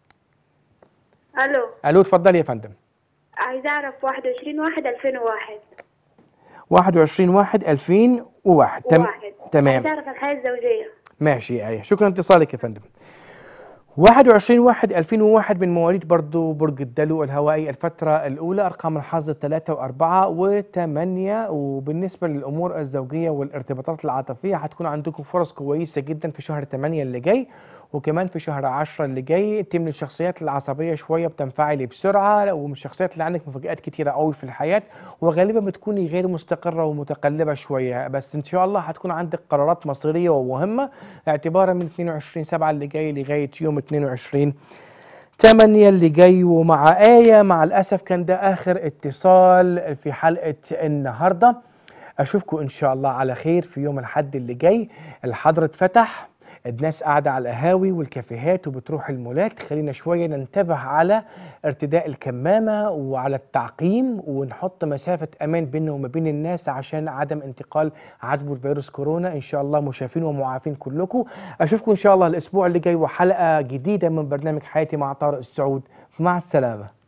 الو ألو اتفضلي يا فندم عايزه اعرف 21 1 2001 21 1 2001 تم واحد تمام عايزه اعرف الحياه الزوجيه ماشي يا آية شكرا اتصالك يا فندم 21 1 2001 من مواليد برضو برج الدلو الهوائي الفترة الأولى أرقام الحظ 3 و4 و8 وبالنسبة للأمور الزوجية والارتباطات العاطفية هتكون عندكم فرص كويسة جدا في شهر 8 اللي جاي وكمان في شهر 10 اللي جاي انت من الشخصيات العصبية شوية بتنفعلي بسرعة ومن الشخصيات اللي عندك مفاجآت كتيرة قوي في الحياة وغالبا بتكوني غير مستقرة ومتقلبة شوية بس ان شاء الله هتكون عندك قرارات مصيرية ومهمة اعتبارا من 22 7 اللي جاي لغاية يوم 22 8 اللي جاي ومع آية مع الأسف كان ده آخر اتصال في حلقة النهاردة أشوفكم إن شاء الله على خير في يوم الحد اللي جاي الحظر اتفتح الناس قاعدة على القهاوي والكافيهات وبتروح المولات خلينا شوية ننتبه على ارتداء الكمامة وعلى التعقيم ونحط مسافة أمان بيننا وما بين الناس عشان عدم انتقال عدوى فيروس كورونا إن شاء الله مشافين ومعافين كلكم أشوفكم إن شاء الله الأسبوع اللي جاي وحلقة جديدة من برنامج حياتي مع طارق السعود مع السلامة